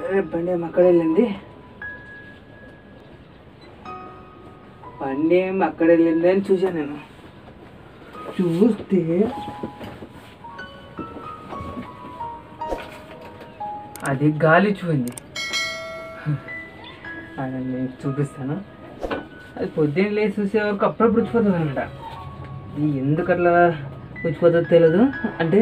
అరే బండి ఏమో అక్కడ వెళ్ళింది బండి ఏమో అక్కడ వెళ్ళింది అని చూసాను నేను చూస్తే అది గాలి చూపింది అది నేను చూపిస్తాను అది పొద్దున్న లేచి చూసే వరకు అప్పుడప్పుడు వచ్చిపోతుంది అనమాట ఇది ఎందుకు అట్లా వచ్చిపోతుందో తెలియదు అంటే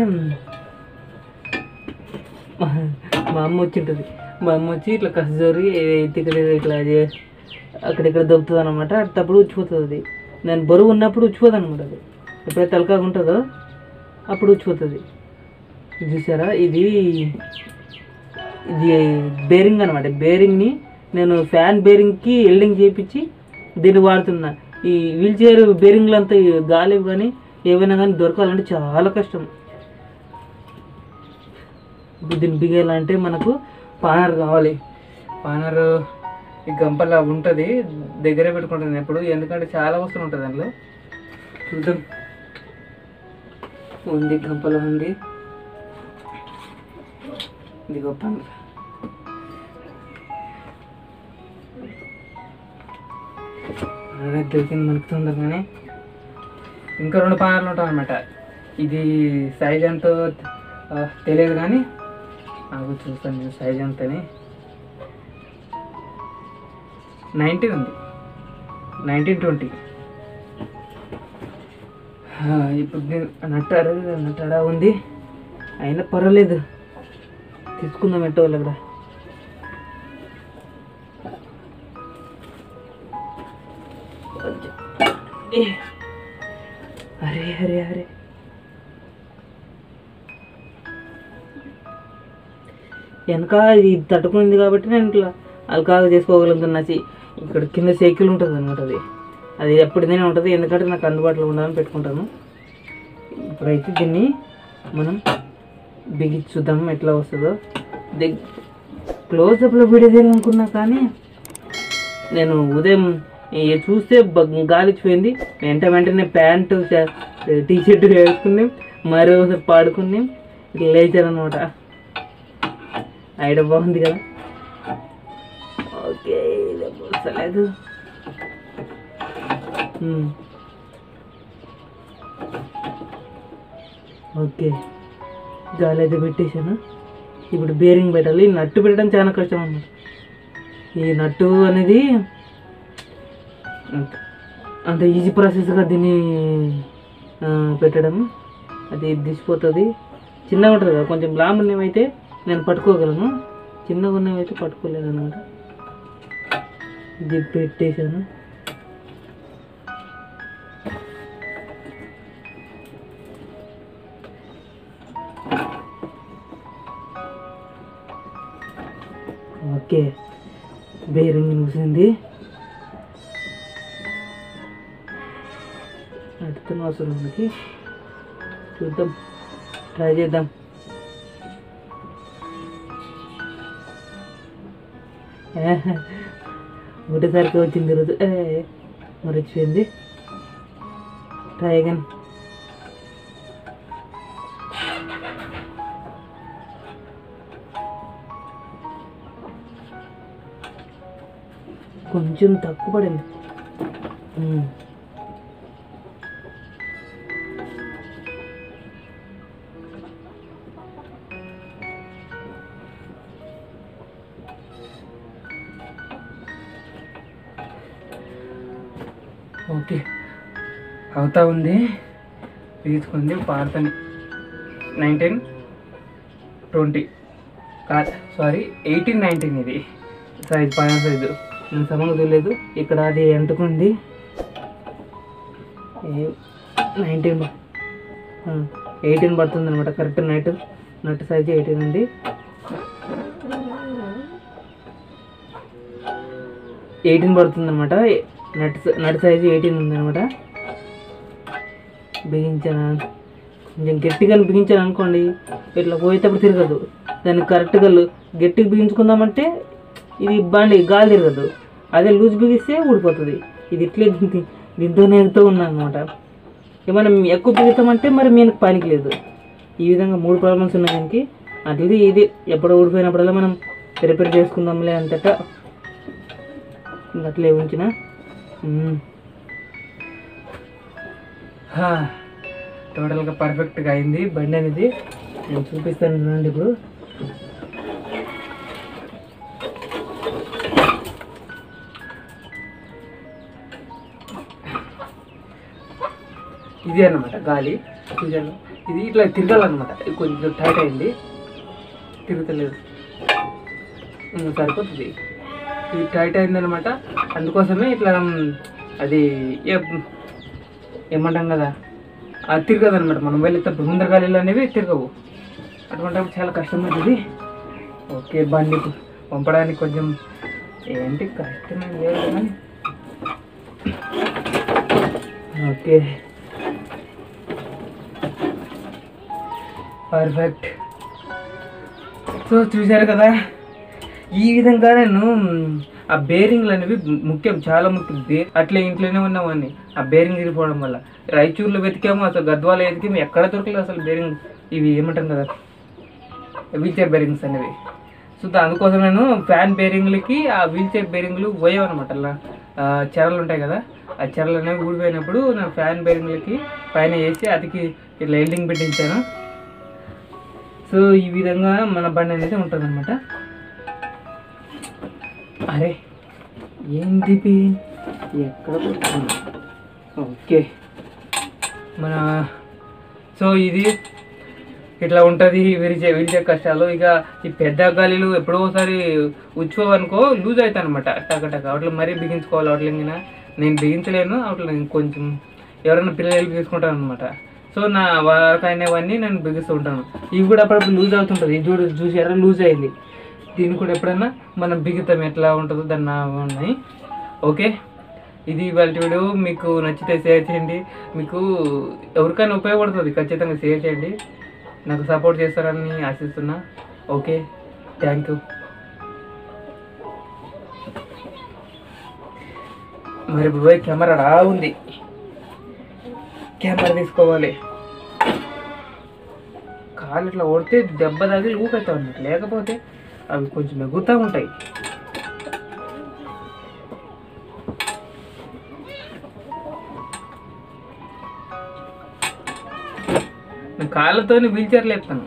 మా మా అమ్మ వచ్చి ఉంటుంది మా అమ్మ వచ్చి ఇట్లా కసజోరి ఇక్కడ ఇట్లా చే- అక్కడిక్కడ దొబ్బుతుంది అనమాట అప్పుడు ఉచ్చిపోతుంది అది దాని బరువు ఉన్నప్పుడు ఉచ్చిపోతుంది అనమాట అది ఎప్పుడైతే తలకాగా ఉంటుందో అప్పుడు ఉచ్చిపోతుంది ఇది చూసారా ఇది ఇది బేరింగ్ అనమాట బేరింగ్ని నేను ఫ్యాన్ బేరింగ్కి ఎల్డింగ్ చేయించి దీన్ని వాడుతున్నా ఈ వీల్ చైర్ బేరింగ్లు అంతా ఈ గాలి కానీ ఏవైనా కానీ దొరకాలంటే చాలా కష్టం ఇప్పుడు దీన్ని బిగాలంటే మనకు పానర్ కావాలి పానర్ ఈ గంపలా ఉంటుంది దగ్గరే పెట్టుకుంటాను ఎప్పుడు ఎందుకంటే చాలా వస్తువులు ఉంటుంది దాంట్లో చూద్దాం ఉంది గంపలో ఉంది ఇది గొప్ప అదే దొరికింది మనకు తొందరగానే ఇంకా రెండు పానర్లు ఉంటాయి అనమాట ఇది సైజ్ ఎంతో ఆ, తెలియదు కానీ నాకు చూస్తాను నేను సైజ్ ఎంతని నైన్టీన్ ఉంది నైన్టీన్ ట్వంటీ ఇప్పుడు నేను నట్టాడు నట్టాడా ఉంది అయినా పర్వాలేదు తీసుకుందాం ఎట్టో వాళ్ళు కూడా ఏ. అరే అరే అరే వెనక ఇది తట్టుకుంది కాబట్టి నేను ఇట్లా అల్కాగా చేసుకోగలుగుతున్నా చి- ఇక్కడ కింద సైకిల్ ఉంటుంది అనమాట అది అది ఎప్పటిదైనా ఉంటుంది ఎందుకంటే నాకు అందుబాటులో ఉండాలని పెట్టుకుంటాను ఇప్పుడైతే దీన్ని మనం బిగించి చూద్దాం ఎట్లా వస్తుందో దగ్గ క్లోజప్లో వీడియో తీయాలనుకున్నా కానీ నేను ఉదయం ఈ చూస్తే బ- గాలిచ్చిపోయింది వెంట వెంటనే ప్యాంటు టీ షర్ట్ వేసుకుని మరో పాడుకుని ఇట్లా లేచారనమాట ఐడియా బాగుంది కదా ఓకే వస్తలేదు ఉమ్. ఓకే గాలి అయితే పెట్టేశాను ఇప్పుడు బేరింగ్ పెట్టాలి ఈ నట్టు పెట్టడం చాలా కష్టం అన్నమాట ఈ నట్టు అనేది అంత- అంత ఈజీ ప్రాసెస్గా దీన్ని ఆ, పెట్టడం అది దిసిపోతుంది చిన్నగా ఉంటుంది కదా కొంచెం లాంగ్ ఉన్నవైతే నేను పట్టుకోగలను చిన్నగా ఉన్నవైతే పట్టుకోలేను అనమాట ఇది పెట్టేశాను ఓకే బేరింగ్ చూసింది అడుగుతున్న అవసరం మనకి చూద్దాం ట్రై చేద్దాం ఏహ్, ఒకటేసారికి వచ్చింది ఈరోజు ఏ, మరి వచ్చింది ట్రై అగైన్ కొంచెం తక్కువ పడింది ఉమ్. ఓకే అవుతా ఉంది తీసుకుంది పాడుతుంది నైన్టీన్ ట్వంటీ కాదు సారీ ఎయిటీన్ నైన్టీన్ ఇది సైజ్ పైన సైజు నేను సమంగా తెలియదు ఇక్కడ అది అంటుకుంది నైన్టీన్ ఎయిటీన్ పడుతుంది అనమాట correct night nut size eighteen ఉంది ఎయిటీన్ పడుతుంది అనమాట నట్ నట్ సైజు ఎయిటీన్ ఉంది అనమాట బిగించాను కొంచెం గట్టిగా బిగించాను అనుకోండి ఇట్లా పోయేటప్పుడు తిరగదు దాన్ని కరెక్ట్గా లు- గట్టిగా బిగించుకుందామంటే ఇది బండి గాలి తిరగదు అదే లూజ్ బిగిస్తే ఊడిపోతుంది ఇది ఇట్లే దీంతో దీంతో నేగుతూ ఉన్నాను అనమాట మనం ఎక్కువ బిగుతామంటే మరి మీకు పనికి లేదు ఈ విధంగా మూడు ప్రాబ్లమ్స్ ఉన్నాయి దానికి అట్లది ఇది ఎప్పుడు ఊడిపోయినప్పుడల్లా మనం రిపేర్ చేసుకుందాంలే అంతటా ఇంక అట్లే ఉంచిన మ్మ్. హా, టోటల్గా పర్ఫెక్ట్గా అయింది బండి అనేది నేను చూపిస్తాను చూడండి ఇప్పుడు ఇది అన్నమాట గాలి చూసాను ఇది ఇట్లా తిరగాలన్నమాట ఇది కొంచెం టైట్ అయింది తిరుగుతలేదు ఉమ్, సరిపోతుంది ఇది టైట్ అయిందనమాట అందుకోసమే ఇట్లా ఉమ్, అది ఏ- ఏమంటాం కదా అది తిరగదు అనమాట మనం వెళ్ళేటప్పుడు ముందర గాలిలు అనేవి తిరగవు అటువంటిప్పుడు చాలా కష్టమవుతుంది ఓకే బండి పంపడానికి కొంచెం ఏంటి కష్టమేం లేదు కానీ ఓకే పర్ఫెక్ట్ సో చూశారు కదా ఈ విధంగా నేను మ్, ఆ బేరింగ్లు అనేవి ముఖ్యం చాలా ముఖ్యం బే అట్లే ఇంట్లోనే ఉన్నామని ఆ బేరింగ్ ఇరిగిపోవడం వల్ల రాయచూరులో వెతికాము అసలు గద్వాల వెతికాము ఎక్కడ దొరకలేదు అసలు బేరింగ్ ఇవి ఏమంటాం కదా వీల్ చైర్ బేరింగ్స్ అనేవి సో దానికోసం నేను ఫ్యాన్ బేరింగ్లకి ఆ వీల్ చైర్ బేరింగ్లు పోయావన్నమాట అలా ఆ, చెరలు ఉంటాయి కదా ఆ చెరలు అనేవి ఊడిపోయినప్పుడు నేను ఫ్యాన్ బేరింగ్లకి పైన వేసి అతికి ఇట్లా ఎల్డింగ్ పెట్టించాను సో ఈ విధంగా మన బండి అనేది ఉంటుంది అనమాట అరే ఏంది ఇది? ఎక్కడ పోతుంది? ఓకే మన సో ఇది ఇట్లా ఉంటుంది విరిచే విరిచే కష్టాలు ఇక ఈ పెద్ద గాలిలు ఎప్పుడో ఒకసారి ఉచ్చుకోవనుకో లూజ్ అవుతాయి అనమాట టక టక అట్లా మరీ బిగించుకోవాలి అట్లా ఇంకా నేను బిగించలేను అట్లా నేను కొంచెం ఎవరైనా పిల్లలు హెల్ప్ తీసుకుంటాను అనమాట సో నా వర్క్ అయినవన్నీ నేను బిగిస్తూ ఉంటాను ఇవి కూడా అప్పుడప్పుడు లూజ్ అవుతుంటుంది ఇది చూడు చూసారా లూజ్ అయింది దీన్ని కూడా ఎప్పుడైనా మనం బిగుతాం ఎట్లా ఉంటుందో దాన్ని ఉన్నాయి ఓకే ఇది ఇవాళ వీడియో మీకు నచ్చితే షేర్ చేయండి మీకు ఎవరికైనా ఉపయోగపడుతుంది ఖచ్చితంగా షేర్ చేయండి నాకు సపోర్ట్ చేస్తారని ఆశిస్తున్నా ఓకే థ్యాంక్ యూ మరి ఇప్పుడు పోయి కెమెరా రా ఉంది కెమెరా తీసుకోవాలి కాలు ఇట్లా ఓడితే దెబ్బ తగిలి ఊకైతా ఉన్నట్టు లేకపోతే అవి కొంచెం ఎగురుతూ ఉంటాయి నేను కాళ్ళతోని వీల్ చైర్ లేపుతాను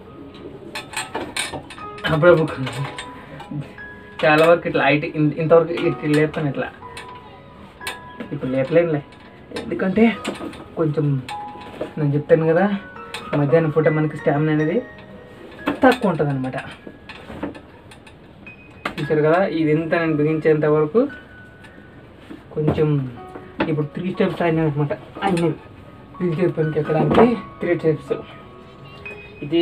అప్పుడప్పుడు చాలా వరకు ఇట్లా హైట్ ఇన్- ఇంతవరకు ఇట్లా లేపుతాను ఇట్లా ఇప్పుడు లేపలేనులే ఎందుకంటే కొంచెం నేను చెప్తాను కదా మధ్యాహ్నం పూట మనకి స్టామినా అనేది తక్కువ ఉంటుంది అనమాట చూసారు కదా ఇది ఎంత నేను బిగించేంత వరకు కొంచెం ఇప్పుడు త్రీ స్టెప్స్ అయినాయి అనమాట అయినాయి వీల్ పనికి ఎక్కడానికి త్రీ స్టెప్స్ ఇది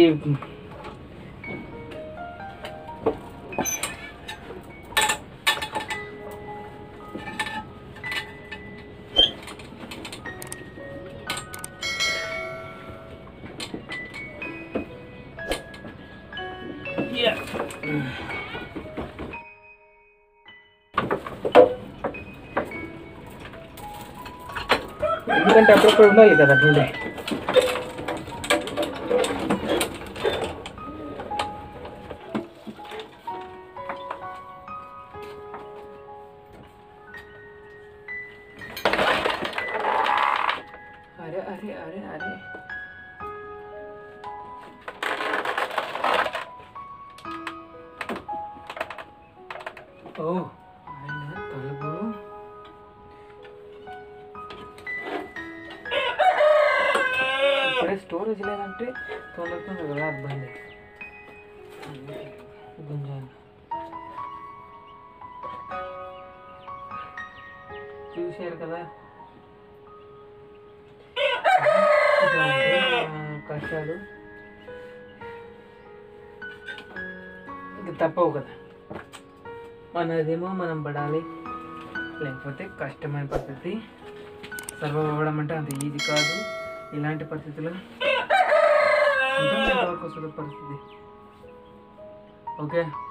Yeah. ఎందుకంటే అప్పుడప్పుడు ఉండాలి కదా అట్లుండే అరే అరే అరే అరే ఓ ఆయన తలుపు ఇప్పుడే స్టోరేజ్ లేదంటే తొలగుతుంది కదా ఇబ్బంది గుంజాలి చూశారు కదా ఇట్లా ఉంటాయి మన కష్టాలు ఇంక తప్పవు కదా మనదేమో మనం పడాలి లేకపోతే కష్టమైన పరిస్థితి సర్వైవ్ అవ్వడం అంటే అంత ఈజీ కాదు ఇలాంటి పరిస్థితులు ఉంటుంది ఎంతవరకు వస్తుంది పరిస్థితి ఓకే